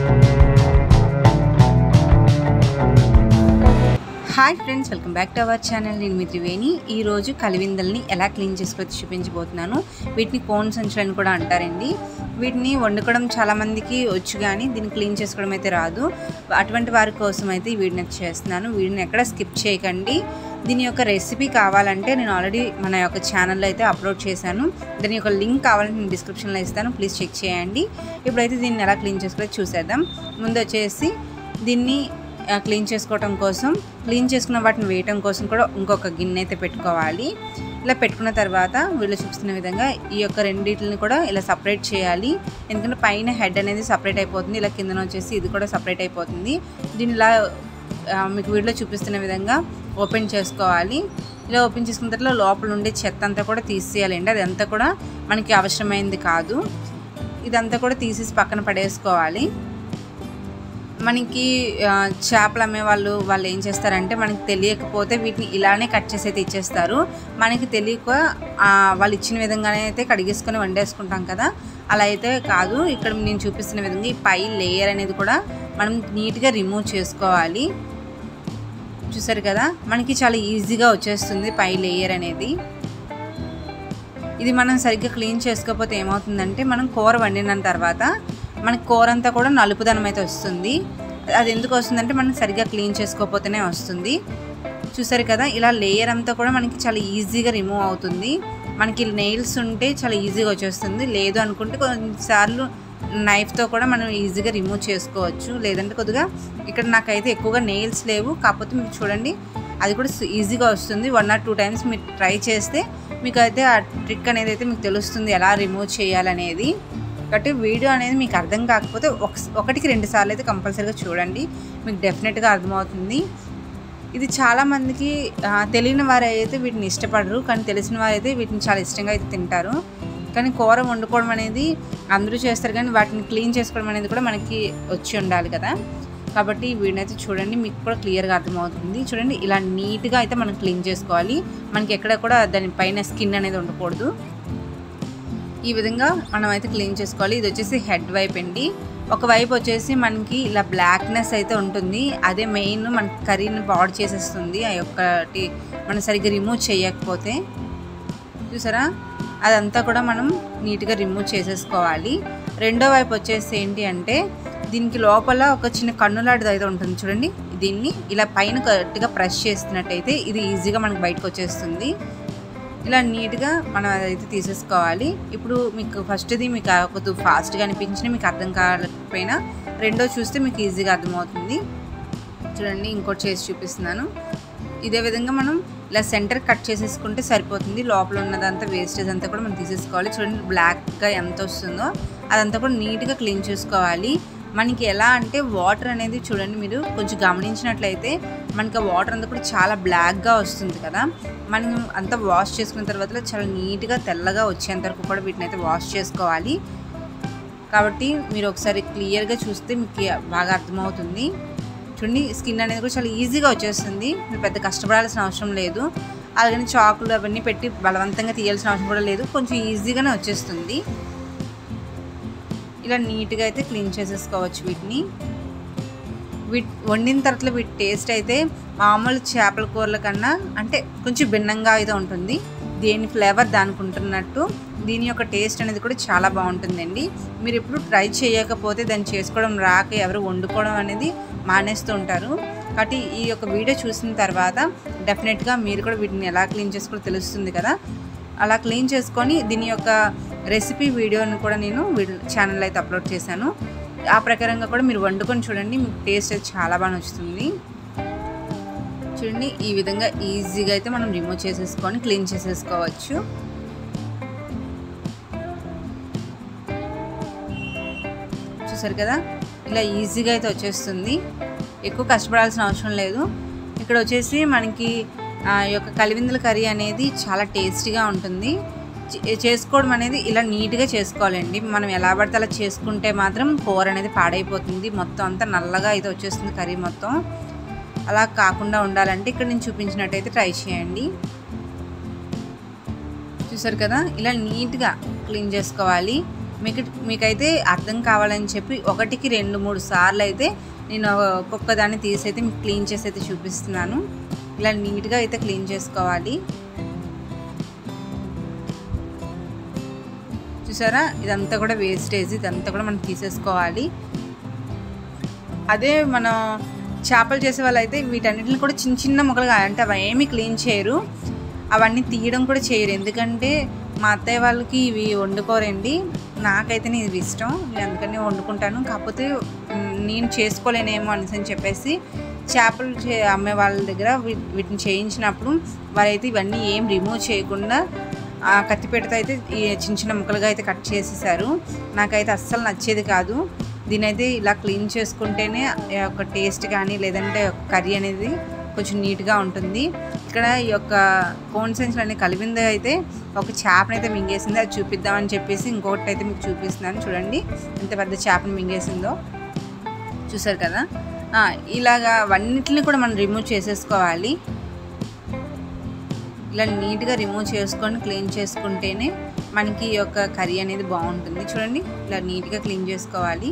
hi friends welcome back to our channel నేను మీ త్రివేణి ఈరోజు కలివిందల్ని ఎలా క్లీన్ చేసుకోవచ్చు చూపించబోతున్నాను వీటిని కోన్ సంచులని కూడా అంటారండి వీటిని వండుకోవడం చాలామందికి వచ్చు కానీ దీన్ని క్లీన్ చేసుకోవడం అయితే రాదు అటువంటి వారి కోసం అయితే ఈ వీడిని అయితే చేస్తున్నాను వీడిని ఎక్కడ స్కిప్ చేయకండి దీని యొక్క రెసిపీ కావాలంటే నేను ఆల్రెడీ మన యొక్క ఛానల్లో అయితే అప్లోడ్ చేశాను దాని యొక్క లింక్ కావాలంటే నేను డిస్క్రిప్షన్లో ఇస్తాను ప్లీజ్ చెక్ చేయండి ఇప్పుడైతే దీన్ని ఎలా క్లీన్ చేసుకోవాలో చూసేద్దాం ముందు వచ్చేసి దీన్ని ఆ, క్లీన్ చేసుకోవటం కోసం క్లీన్ చేసుకున్న వాటిని వేయటం కోసం కూడా ఇంకొక గిన్నె అయితే పెట్టుకోవాలి ఇలా పెట్టుకున్న తర్వాత వీళ్ళు చూపిస్తున్న విధంగా ఈ యొక్క రెండింటిని కూడా ఇలా సపరేట్ చేయాలి ఎందుకంటే పైన హెడ్ అనేది సపరేట్ అయిపోతుంది ఇలా కిందన వచ్చేసి ఇది కూడా సపరేట్ అయిపోతుంది దీన్ని ఇలా ఆ, మీకు వీడియోలో చూపిస్తున్న విధంగా ఓపెన్ చేసుకోవాలి ఇలా ఓపెన్ చేసుకున్న తర్వాత లోపల ఉండే చెత్త అంతా కూడా తీసేయాలండి అదంతా కూడా మనకి అవసరమైంది కాదు ఇదంతా కూడా తీసేసి పక్కన పడేసుకోవాలి మనకి ఆ, చేపలు అమ్మే వాళ్ళు వాళ్ళు ఏం చేస్తారంటే మనకి తెలియకపోతే వీటిని ఇలానే కట్ చేసి అయితే ఇచ్చేస్తారు మనకి తెలియక ఆ, వాళ్ళు ఇచ్చిన విధంగానే అయితే కడిగేసుకొని వండేసుకుంటాం కదా అలా అయితే కాదు ఇక్కడ నేను చూపిస్తున్న విధంగా ఈ పై లేయర్ అనేది కూడా మనం నీట్గా రిమూవ్ చేసుకోవాలి చూసారు కదా మనకి చాలా ఈజీగా వచ్చేస్తుంది పై లేయర్ అనేది ఇది మనం సరిగ్గా క్లీన్ చేసుకోకపోతే ఏమవుతుందంటే మనం కూర వండిన తర్వాత మనకి కూర అంతా కూడా నలుపుదనం అయితే వస్తుంది అది ఎందుకు వస్తుందంటే మనం సరిగ్గా క్లీన్ చేసుకోకపోతేనే వస్తుంది చూసారు కదా ఇలా లేయర్ అంతా కూడా మనకి చాలా ఈజీగా రిమూవ్ అవుతుంది మనకి నెయిల్స్ ఉంటే చాలా ఈజీగా వచ్చేస్తుంది లేదు అనుకుంటే కొన్నిసార్లు నైఫ్తో కూడా మనం ఈజీగా రిమూవ్ చేసుకోవచ్చు లేదంటే కొద్దిగా ఇక్కడ నాకైతే ఎక్కువగా నెయిల్స్ లేవు కాకపోతే మీకు చూడండి అది కూడా ఈజీగా వస్తుంది వన్ ఆర్ టూ టైమ్స్ మీరు ట్రై చేస్తే మీకు అయితే ఆ ట్రిక్ అనేది అయితే మీకు తెలుస్తుంది ఎలా రిమూవ్ చేయాలనేది కాబట్టి వీడియో అనేది మీకు అర్థం కాకపోతే ఒక ఒకటికి రెండు సార్లు అయితే కంపల్సరీగా చూడండి మీకు డెఫినెట్గా అర్థమవుతుంది ఇది చాలామందికి ఆ, తెలియని వారు అయితే వీటిని ఇష్టపడరు కానీ తెలిసిన వారు అయితే వీటిని చాలా ఇష్టంగా అయితే తింటారు కానీ కూర వండుకోవడం అనేది అందరూ చేస్తారు కానీ వాటిని క్లీన్ చేసుకోవడం అనేది కూడా మనకి వచ్చి ఉండాలి కదా కాబట్టి ఈ వీడిని అయితే చూడండి మీకు కూడా క్లియర్గా అర్థమవుతుంది చూడండి ఇలా నీట్గా అయితే మనం క్లీన్ చేసుకోవాలి మనకి ఎక్కడ కూడా దాని పైన స్కిన్ అనేది ఉండకూడదు ఈ విధంగా మనం అయితే క్లీన్ చేసుకోవాలి ఇది వచ్చేసి హెడ్ వైప్ అండి ఒక వైపు వచ్చేసి మనకి ఇలా బ్లాక్నెస్ అయితే ఉంటుంది అదే మెయిన్ మన కర్రీని పాడు చేసేస్తుంది ఆ యొక్కటి మనం సరిగ్గా రిమూవ్ చేయకపోతే చూసారా అదంతా కూడా మనం నీట్గా రిమూవ్ చేసేసుకోవాలి రెండో వైపు వచ్చేసి ఏంటి అంటే దీనికి లోపల ఒక చిన్న కన్నులాంటిది అయితే ఉంటుంది చూడండి దీన్ని ఇలా పైన గట్టిగా ప్రెస్ చేస్తున్నట్టయితే ఇది ఈజీగా మనకి బయటకు వచ్చేస్తుంది ఇలా నీట్గా మనం అదైతే తీసేసుకోవాలి ఇప్పుడు మీకు ఫస్ట్ది మీకు కొద్దిగా ఫాస్ట్గా అనిపించిన మీకు అర్థం కాకపోయినా రెండో చూస్తే మీకు ఈజీగా అర్థమవుతుంది చూడండి ఇంకోటి చేసి చూపిస్తున్నాను ఇదే విధంగా మనం ఇలా సెంటర్ కట్ చేసేసుకుంటే సరిపోతుంది లోపల ఉన్నదంతా వేస్టేజ్ అంతా కూడా మనం తీసేసుకోవాలి చూడండి బ్లాక్గా ఎంత వస్తుందో అదంతా కూడా నీట్గా క్లీన్ చేసుకోవాలి మనకి ఎలా అంటే వాటర్ అనేది చూడండి మీరు కొంచెం గమనించినట్లయితే మనకి ఆ వాటర్ అంతా కూడా చాలా బ్లాక్గా వస్తుంది కదా మనం అంతా వాష్ చేసుకున్న తర్వాత చాలా నీట్గా తెల్లగా వచ్చేంత వరకు కూడా వీటిని అయితే వాష్ చేసుకోవాలి కాబట్టి మీరు ఒకసారి క్లియర్గా చూస్తే మీకు బాగా అర్థమవుతుంది చూడండి స్కిన్ అనేది కూడా చాలా ఈజీగా వచ్చేస్తుంది మీరు పెద్ద కష్టపడాల్సిన అవసరం లేదు అలాగని చాకులు అవన్నీ పెట్టి బలవంతంగా తీయాల్సిన అవసరం కూడా లేదు కొంచెం ఈజీగానే వచ్చేస్తుంది ఇలా నీట్గా అయితే క్లీన్ చేసేసుకోవచ్చు వీటిని వీటి వండిన తర్వాత వీటి టేస్ట్ అయితే మామూలు చేపల కూరల కన్నా అంటే కొంచెం భిన్నంగా అయితే ఉంటుంది దేని ఫ్లేవర్ దానికి ఉంటున్నట్టు దీని యొక్క టేస్ట్ అనేది కూడా చాలా బాగుంటుందండి మీరు ఎప్పుడు ట్రై చేయకపోతే దాన్ని చేసుకోవడం రాక ఎవరు వండుకోవడం అనేది మానేస్తూ ఉంటారు కాబట్టి ఈ యొక్క వీడియో చూసిన తర్వాత డెఫినెట్గా మీరు కూడా వీటిని ఎలా క్లీన్ చేసుకోవడం తెలుస్తుంది కదా అలా క్లీన్ చేసుకొని దీని యొక్క రెసిపీ వీడియోని కూడా నేను ఛానల్ అయితే అప్లోడ్ చేశాను ఆ ప్రకారంగా కూడా మీరు వండుకొని చూడండి మీకు టేస్ట్ అయితే చాలా బాగా నచ్చుతుంది చూడండి ఈ విధంగా ఈజీగా అయితే మనం రిమూవ్ చేసేసుకొని క్లీన్ చేసేసుకోవచ్చు చూసారు కదా ఇలా ఈజీగా అయితే వచ్చేస్తుంది ఎక్కువ కష్టపడాల్సిన అవసరం లేదు ఇక్కడ వచ్చేసి మనకి ఆ యొక్క కలివిందుల కర్రీ అనేది చాలా టేస్టీగా ఉంటుంది చే- చేసుకోవడం అనేది ఇలా నీట్గా చేసుకోవాలండి మనం ఎలా పడితే అలా చేసుకుంటే మాత్రం కూర అనేది పాడైపోతుంది మొత్తం అంతా నల్లగా అయితే వచ్చేస్తుంది కర్రీ మొత్తం అలా కాకుండా ఉండాలంటే ఇక్కడ నేను చూపించినట్టయితే ట్రై చేయండి చూసారు కదా ఇలా నీట్గా క్లీన్ చేసుకోవాలి మీకు మీకైతే అర్థం కావాలని చెప్పి ఒకటికి రెండు మూడు సార్లు అయితే నేను ఒక్కొక్క దాన్ని తీసి అయితే మీకు క్లీన్ చేసి అయితే చూపిస్తున్నాను ఇలా నీట్గా అయితే క్లీన్ చేసుకోవాలి చూసారా ఇదంతా కూడా వేస్టేజ్ ఇదంతా కూడా మనం తీసేసుకోవాలి అదే మనం చేపలు చేసే వాళ్ళు అయితే వీటన్నిటిని కూడా చిన్న చిన్న ముక్కలుగా అంటే అవి ఏమీ క్లీన్ చేయరు అవన్నీ తీయడం కూడా చేయరు ఎందుకంటే మా అత్తయ్య వాళ్ళకి ఇవి వండుకోరండి నాకైతే ఇది ఇష్టం నేను అందుకని వండుకుంటాను కాకపోతే మ్, నేను చేసుకోలేనేమో అనేసి అని చెప్పేసి చేపలు చే అమ్మే వాళ్ళ దగ్గర వీ- వీటిని చేయించినప్పుడు వారైతే ఇవన్నీ ఏం రిమూవ్ చేయకుండా ఆ కత్తిపీటతో అయితే ఈ చిన్న చిన్న ముక్కలుగా అయితే కట్ చేసేసారు నాకైతే అస్సలు నచ్చేది కాదు దీని అయితే ఇలా క్లీన్ చేసుకుంటేనే ఈ యొక్క టేస్ట్ కానీ లేదంటే కర్రీ అనేది కొంచెం నీట్గా ఉంటుంది ఇక్కడ ఈ యొక్క కోన్ సెన్స్లు అన్ని కలిపింది అయితే ఒక చేపని అయితే మింగేసింది అది చూపిద్దామని చెప్పేసి ఇంకొకటి అయితే మీకు చూపిస్తున్నాను చూడండి ఎంత పెద్ద చేపని మింగేసిందో చూసారు కదా ఆ, ఇలాగా అవన్నిటిని కూడా మనం రిమూవ్ చేసేసుకోవాలి ఇలా నీట్గా రిమూవ్ చేసుకొని క్లీన్ చేసుకుంటేనే మనకి ఈ యొక్క కర్రీ అనేది బాగుంటుంది చూడండి ఇలా నీట్గా క్లీన్ చేసుకోవాలి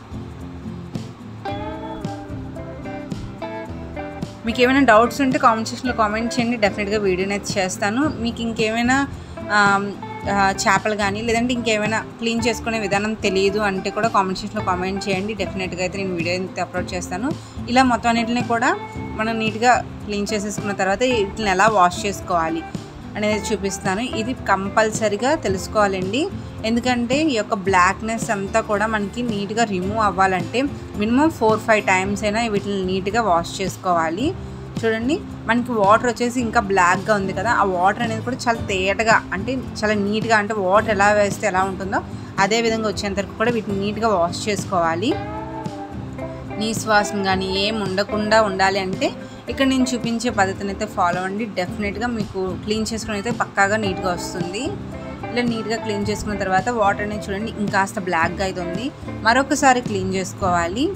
మీకు ఏమైనా డౌట్స్ ఉంటే కామెంట్ సెక్షన్లో కామెంట్ చేయండి డెఫినెట్గా వీడియోని అయితే చేస్తాను మీకు ఇంకేమైనా ఆమ్, ఆ, చేపలు కానీ లేదంటే ఇంకేమైనా క్లీన్ చేసుకునే విధానం తెలియదు అంటే కూడా కామెంట్ సెక్షన్లో కామెంట్ చేయండి డెఫినెట్గా అయితే నేను వీడియో అయితే అప్లోడ్ చేస్తాను ఇలా మొత్తం అన్నిటిని కూడా మనం నీట్గా క్లీన్ చేసేసుకున్న తర్వాత వీటిని ఎలా వాష్ చేసుకోవాలి అనేది చూపిస్తాను ఇది కంపల్సరిగా తెలుసుకోవాలండి ఎందుకంటే ఈ యొక్క బ్లాక్నెస్ అంతా కూడా మనకి నీట్గా రిమూవ్ అవ్వాలంటే మినిమం ఫోర్ ఫైవ్ టైమ్స్ అయినా వీటిని నీట్గా వాష్ చేసుకోవాలి చూడండి మనకి వాటర్ వచ్చేసి ఇంకా బ్లాక్గా ఉంది కదా ఆ వాటర్ అనేది కూడా చాలా తేటగా అంటే చాలా నీట్గా అంటే వాటర్ ఎలా వేస్తే ఎలా ఉంటుందో అదే విధంగా వచ్చేంత వరకు కూడా వీటిని నీట్గా వాష్ చేసుకోవాలి నీ శ్వాసం కానీ ఏం ఉండకుండా ఉండాలి అంటే ఇక్కడ నేను చూపించే పద్ధతిని అయితే ఫాలో అవ్వండి డెఫినెట్గా మీకు క్లీన్ చేసుకుని అయితే పక్కాగా నీట్గా వస్తుంది ఇలా నీట్గా క్లీన్ చేసుకున్న తర్వాత వాటర్ అనేది చూడండి ఇంకాస్త బ్లాక్గా అయితే ఉంది మరొకసారి క్లీన్ చేసుకోవాలి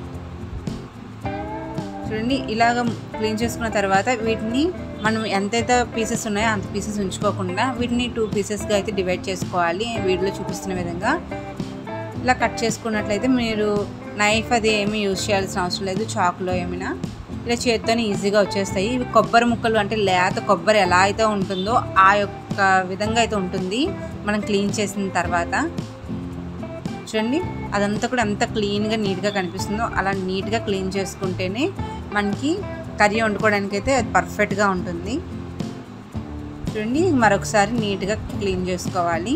చూడండి ఇలాగ క్లీన్ చేసుకున్న తర్వాత వీటిని మనం ఎంతైతే పీసెస్ ఉన్నాయో అంత పీసెస్ ఉంచుకోకుండా వీటిని టూ పీసెస్గా అయితే డివైడ్ చేసుకోవాలి వీడియోలో చూపిస్తున్న విధంగా ఇలా కట్ చేసుకున్నట్లయితే మీరు నైఫ్ అది ఏమీ యూజ్ చేయాల్సిన అవసరం లేదు చాకులో ఏమైనా ఇలా చేత్తోనే ఈజీగా వచ్చేస్తాయి ఇవి కొబ్బరి ముక్కలు అంటే లేత కొబ్బరి ఎలా అయితే ఉంటుందో ఆ యొక్క విధంగా అయితే ఉంటుంది మనం క్లీన్ చేసిన తర్వాత చూడండి అదంతా కూడా ఎంత క్లీన్గా నీట్గా కనిపిస్తుందో అలా నీట్గా క్లీన్ చేసుకుంటేనే మనకి కర్రీ వండుకోవడానికి అయితే అది పర్ఫెక్ట్గా ఉంటుంది చూడండి మరొకసారి నీట్గా క్లీన్ చేసుకోవాలి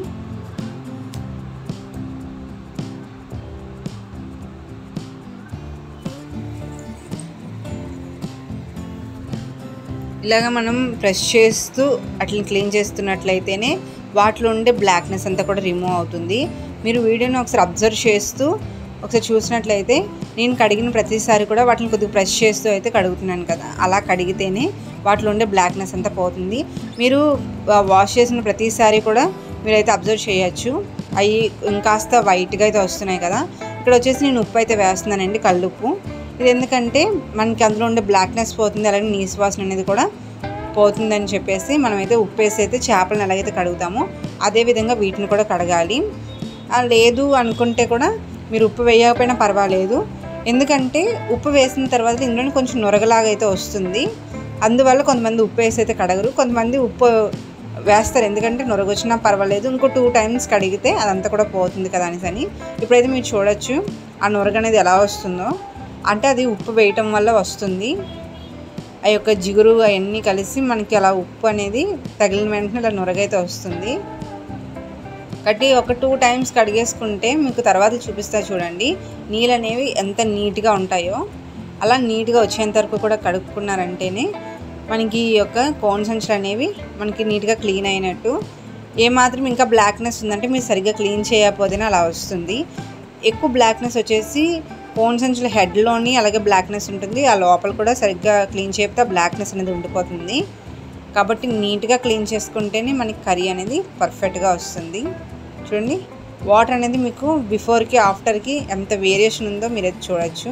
ఇలాగ మనం ప్రెస్ చేస్తూ అట్లా క్లీన్ చేస్తున్నట్లయితేనే వాటిలో ఉండే బ్లాక్నెస్ అంతా కూడా రిమూవ్ అవుతుంది మీరు వీడియోని ఒకసారి అబ్జర్వ్ చేస్తూ ఒకసారి చూసినట్లయితే నేను కడిగిన ప్రతిసారి కూడా వాటిని కొద్దిగా ప్రెస్ చేస్తూ అయితే కడుగుతున్నాను కదా అలా కడిగితేనే వాటిలో ఉండే బ్లాక్నెస్ అంతా పోతుంది మీరు వాష్ చేసిన ప్రతిసారి కూడా మీరైతే అబ్జర్వ్ చేయొచ్చు అవి ఇంకాస్త వైట్గా అయితే వస్తున్నాయి కదా ఇక్కడ వచ్చేసి నేను ఉప్పు అయితే వేస్తున్నానండి కల్లుప్పు ఇది ఎందుకంటే మనకి అందులో ఉండే బ్లాక్నెస్ పోతుంది అలాగే నీసు వాసన అనేది కూడా పోతుందని చెప్పేసి మనమైతే ఉప్పు వేసి అయితే చేపలను ఎలాగైతే కడుగుతామో అదే విధంగా వీటిని కూడా కడగాలి ఆ లేదు అనుకుంటే కూడా మీరు ఉప్పు వేయకపోయినా పర్వాలేదు ఎందుకంటే ఉప్పు వేసిన తర్వాత ఇందులో కొంచెం నొరగలాగా అయితే వస్తుంది అందువల్ల కొంతమంది ఉప్పు వేసి అయితే కడగరు కొంతమంది ఉప్పు వేస్తారు ఎందుకంటే నొరగొచ్చినా పర్వాలేదు ఇంకో టూ టైమ్స్ కడిగితే అదంతా కూడా పోతుంది కదా అనేసి అని ఇప్పుడైతే మీరు చూడొచ్చు ఆ నొరగ అనేది ఎలా వస్తుందో అంటే అది ఉప్పు వేయటం వల్ల వస్తుంది ఆ యొక్క జిగురు అవన్నీ కలిసి మనకి అలా ఉప్పు అనేది తగిలిన వెంటనే ఇలా నొరగైతే వస్తుంది కట్టి ఒక టూ టైమ్స్ కడిగేసుకుంటే మీకు తర్వాత చూపిస్తా చూడండి నీళ్ళు అనేవి ఎంత నీట్గా ఉంటాయో అలా నీట్గా వచ్చేంత వరకు కూడా కడుక్కున్నారంటేనే మనకి ఈ యొక్క కోన్ సంచులు అనేవి మనకి నీట్గా క్లీన్ అయినట్టు ఏమాత్రం ఇంకా బ్లాక్నెస్ ఉందంటే మీరు సరిగ్గా క్లీన్ చేయకపోతేనే అలా వస్తుంది ఎక్కువ బ్లాక్నెస్ వచ్చేసి కోన్ సంచుల హెడ్లోని అలాగే బ్లాక్నెస్ ఉంటుంది ఆ లోపల కూడా సరిగ్గా క్లీన్ చేయకపోతే ఆ బ్లాక్నెస్ అనేది ఉండిపోతుంది కాబట్టి నీట్గా క్లీన్ చేసుకుంటేనే మనకి కర్రీ అనేది పర్ఫెక్ట్గా వస్తుంది చూడండి వాటర్ అనేది మీకు బిఫోర్కి ఆఫ్టర్కి ఎంత వేరియేషన్ ఉందో మీరు అయితే చూడొచ్చు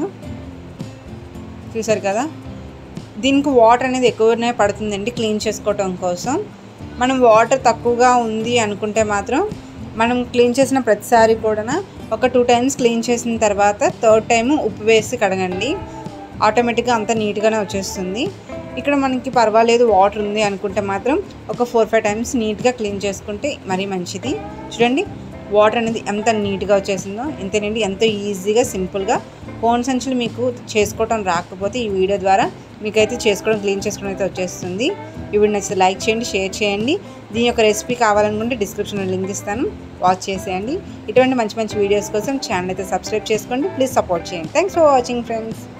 చూసారు కదా దీనికి వాటర్ అనేది ఎక్కువనే పడుతుందండి క్లీన్ చేసుకోవటం కోసం మనం వాటర్ తక్కువగా ఉంది అనుకుంటే మాత్రం మనం క్లీన్ చేసిన ప్రతిసారి కూడా ఒక టూ టైమ్స్ క్లీన్ చేసిన తర్వాత థర్డ్ టైం ఉప్పు వేసి కడగండి ఆటోమేటిక్గా అంత నీట్గానే వచ్చేస్తుంది ఇక్కడ మనకి పర్వాలేదు వాటర్ ఉంది అనుకుంటే మాత్రం ఒక ఫోర్ ఫైవ్ టైమ్స్ నీట్గా క్లీన్ చేసుకుంటే మరీ మంచిది చూడండి వాటర్ అనేది ఎంత నీట్గా వచ్చేసిందో ఇంతేనండి ఎంతో ఈజీగా సింపుల్గా ఫోన్ సంచులు మీకు చేసుకోవడం రాకపోతే ఈ వీడియో ద్వారా మీకైతే చేసుకోవడం క్లీన్ చేసుకోవడం అయితే వచ్చేస్తుంది ఈ వీడియో నచ్చితే లైక్ చేయండి షేర్ చేయండి దీని యొక్క రెసిపీ కావాలనుకుంటే డిస్క్రిప్షన్లో లింక్ ఇస్తాను వాచ్ చేసేయండి ఇటువంటి మంచి మంచి వీడియోస్ కోసం ఛానల్ అయితే సబ్స్క్రైబ్ చేసుకోండి ప్లీజ్ సపోర్ట్ చేయండి థ్యాంక్స్ ఫర్ వాచింగ్ ఫ్రెండ్స్